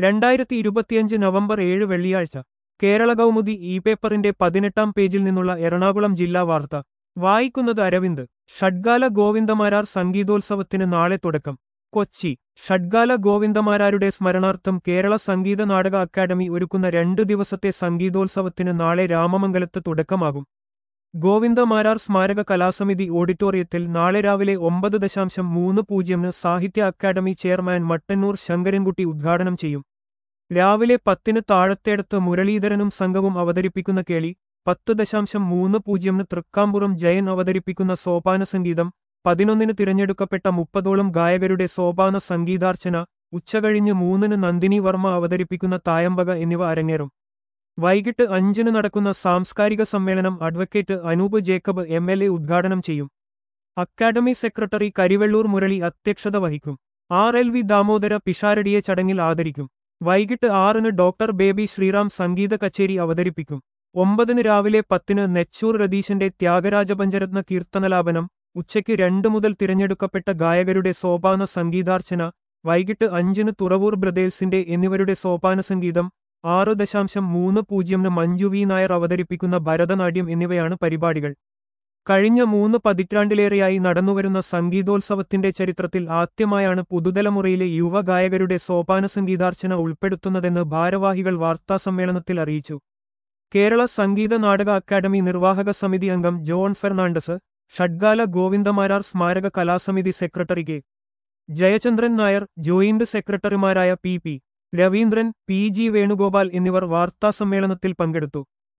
രണ്ടായിരത്തി ഇരുപത്തിയഞ്ച് നവംബർ ഏഴ് വെള്ളിയാഴ്ച കേരള കൗമുദി ഇ പേപ്പറിന്റെ പതിനെട്ടാം പേജിൽ നിന്നുള്ള എറണാകുളം ജില്ലാ വാർത്ത വായിക്കുന്നത് അരവിന്ദ് ഷഡ്ഗാല ഗോവിന്ദമാരാർ സംഗീതോത്സവത്തിന് നാളെ തുടക്കം കൊച്ചി ഷഡ്ഗാല ഗോവിന്ദമാരാരുടെ സ്മരണാർത്ഥം കേരള സംഗീത നാടക അക്കാദമി ഒരുക്കുന്ന രണ്ടു ദിവസത്തെ സംഗീതോത്സവത്തിന് നാളെ രാമമംഗലത്ത് തുടക്കമാകും ഗോവിന്ദമാരാർ സ്മാരക കലാസമിതി ഓഡിറ്റോറിയത്തിൽ നാളെ രാവിലെ ഒമ്പത് ദശാംശം മൂന്ന് പൂജ്യമിന് സാഹിത്യ അക്കാദമി ചെയർമാൻ മട്ടന്നൂർ ശങ്കരൻകുട്ടി ഉദ്ഘാടനം ചെയ്യും രാവിലെ പത്തിന് താഴത്തേടത്ത് മുരളീധരനും സംഘവും അവതരിപ്പിക്കുന്ന കേളി പത്ത് ദശാംശം മൂന്ന് പൂജ്യമിന് തൃക്കാമ്പുറം ജയൻ അവതരിപ്പിക്കുന്ന സോപാന സംഗീതം പതിനൊന്നിന് തിരഞ്ഞെടുക്കപ്പെട്ട മുപ്പതോളം ഗായകരുടെ സോപാന സംഗീതാർച്ചന ഉച്ചകഴിഞ്ഞ് മൂന്നിന് നന്ദിനി വർമ്മ അവതരിപ്പിക്കുന്ന തായമ്പക എന്നിവ അരങ്ങേറും വൈകിട്ട് അഞ്ചിന് നടക്കുന്ന സാംസ്കാരിക സമ്മേളനം advocate Anoop Jacob M L A ഉദ്ഘാടനം ചെയ്യും അക്കാദമി സെക്രട്ടറി കരിവെള്ളൂർ മുരളി അധ്യക്ഷത വഹിക്കും ആർ എൽ വി ദാമോദര പിഷാരടിയെ ചടങ്ങിൽ ആദരിക്കും വൈകിട്ട് ആറിന് ഡോക്ടർ ബേബി ശ്രീറാം സംഗീത കച്ചേരി അവതരിപ്പിക്കും ഒമ്പതിന് രാവിലെ പത്തിന് നെച്ചൂർ രതീശന്റെ ത്യാഗരാജപഞ്ചരത്ന കീർത്തനലാപനം ഉച്ചയ്ക്ക് രണ്ടു മുതൽ തിരഞ്ഞെടുക്കപ്പെട്ട ഗായകരുടെ സോപാന സംഗീതാർച്ചന വൈകിട്ട് അഞ്ചിന് തുറവൂർ ബ്രദേഴ്സിന്റെ എന്നിവരുടെ സോപാന സംഗീതം ആറ് ദശാംശം മൂന്ന് പൂജ്യമിന് മഞ്ജു വി നായർ അവതരിപ്പിക്കുന്ന ഭരതനാട്യം എന്നിവയാണ് പരിപാടികൾ കഴിഞ്ഞ മൂന്ന് പതിറ്റാണ്ടിലേറെയായി നടന്നുവരുന്ന സംഗീതോത്സവത്തിന്റെ ചരിത്രത്തിൽ ആദ്യമായാണ് പുതുതലമുറയിലെ യുവഗായകരുടെ സോപാന സംഗീതാർച്ചന ഉൾപ്പെടുത്തുന്നതെന്ന് ഭാരവാഹികൾ വാർത്താസമ്മേളനത്തിൽ അറിയിച്ചു കേരള സംഗീത നാടക അക്കാദമി നിർവാഹക സമിതി അംഗം ജോൺ ഫെർണാണ്ടസ് ഷഡ്ഗാല ഗോവിന്ദമാരാർ സ്മാരക കലാസമിതി secretary K Jayachandran Nair joint സെക്രട്ടറിമാരായ P P Raveendran P G Venugopal എന്നിവർ വാർത്താസമ്മേളനത്തിൽ പങ്കെടുത്തു